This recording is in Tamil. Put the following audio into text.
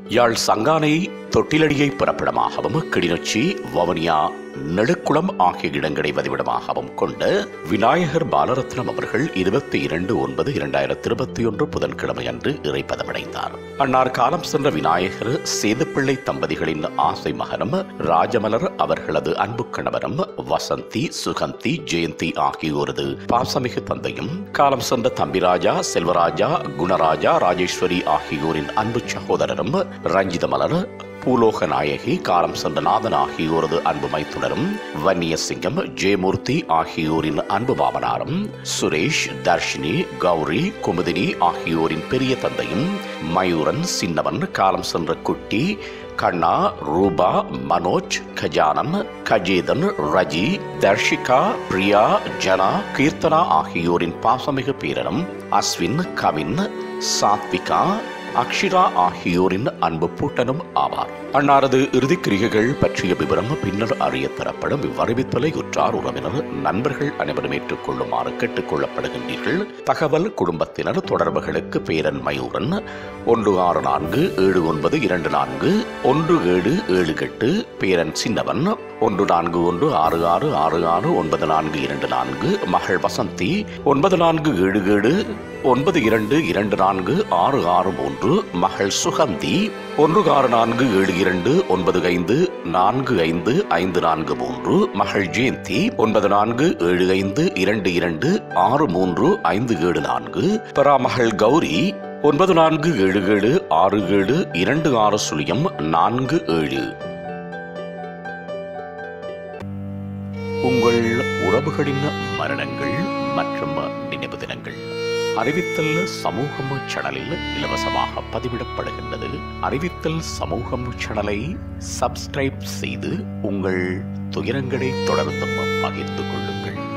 யாழ் சங்கானை தொட்டிலடியை பிறப்பிடமாகவும் கிளிநொச்சி வவுனியா நெடுக்குளம் ஆகிய இடங்களை வதிவிடமாகவும் கொண்ட விநாயகர் பாலரத்னம் அவர்கள் இருபத்தி இரண்டு ஒன்பது இரண்டாயிரத்தி இருபத்தி ஒன்று புதன்கிழமை அன்று இறைப்பதமடைந்தார் அன்னார் காலம் சென்ற விநாயகர் சேதுப்பிள்ளை தம்பதிகளின் ஆசை மகனும் ராஜமலர் அவர்களது அன்பு கணவரும் வசந்தி சுகந்தி ஜெயந்தி ஆகியோரது பாசமிகு தந்தையும் காலம் சென்ற தம்பிராஜா செல்வராஜா குணராஜா ராஜேஸ்வரி ஆகியோரின் அன்பு சகோதரரும் ரஞ்சித மலர் பூலோக நாயகி காலம் சென்ற நாதன் ஆகியோரது அன்பு மைத்துனரும் வன்னியசிங்கம் ஜெயமூர்த்தி ஆகியோரின் அன்பு மாமனாரும் சுரேஷ் தர்ஷினி கௌரி குமுதினி ஆகியோரின் பெரிய தந்தையும் மயூரன் சின்னவன் காலம் சென்ற குட்டி கண்ணா ரூபா மனோஜ் கஜானன் கஜேதன் ரஜி தர்ஷிகா பிரியா ஜனா கீர்த்தனா ஆகியோரின் பாசமிகு பேரனும் அஸ்வின் கவின் சாத்விகா அக்ஷிரா ஆகியோரின் அன்பு பூட்டனும் ஆவார் அன்னாரது இறுதிக் கிரிகைகள் பற்றிய விவரம் பின்னர் அறிய தரப்படும் இவ்வறிவித்தலை உற்றார் உறவினர் நண்பர்கள் அனைவரும் ஏற்றுக்கொள்ளுமாறு கேட்டுக் கொள்ளப்படுகின்றீர்கள் தகவல் குடும்பத்தினர் தொடர்புகளுக்கு பேரன் மயூரன் ஒன்று ஆறு நான்கு ஏழு ஒன்பது இரண்டு நான்கு ஒன்று ஏழு ஏழு எட்டு பேரன் சின்னவன் ஒன்று நான்கு ஒன்று ஆறு ஆறு ஆறு ஆறு ஒன்பது நான்கு இரண்டு நான்கு மகள் வசந்தி ஒன்பது நான்கு ஏழு ஏழு ஒன்பது இரண்டு இரண்டு நான்கு ஆறு ஆறு மூன்று மகள் சுகந்தி ஒன்று ஆறு நான்கு ஏழு இரண்டு ஒன்பது ஐந்து நான்கு ஐந்து ஐந்து நான்கு மூன்று மகள் ஜெயந்தி ஒன்பது நான்கு ஏழு ஐந்து இரண்டு இரண்டு ஆறு மூன்று ஐந்து ஏழு நான்கு பராமகள் கௌரி ஒன்பது நான்கு ஏழு ஏழு ஆறு ஏழு இரண்டு ஆறு சுழியம் நான்கு ஏழு உங்கள் உறவுகளின் மரணங்கள் மற்றும் நினைவு தினங்கள் அறிவித்தல் சமூகம் சேனலில் இலவசமாக பதிவிடப்படுகின்றது அறிவித்தல் சமூகம் சேனலை சப்ஸ்கிரைப் செய்து உங்கள் துயரங்களை தொடர்ந்தும் பகிர்ந்து கொள்ளுங்கள்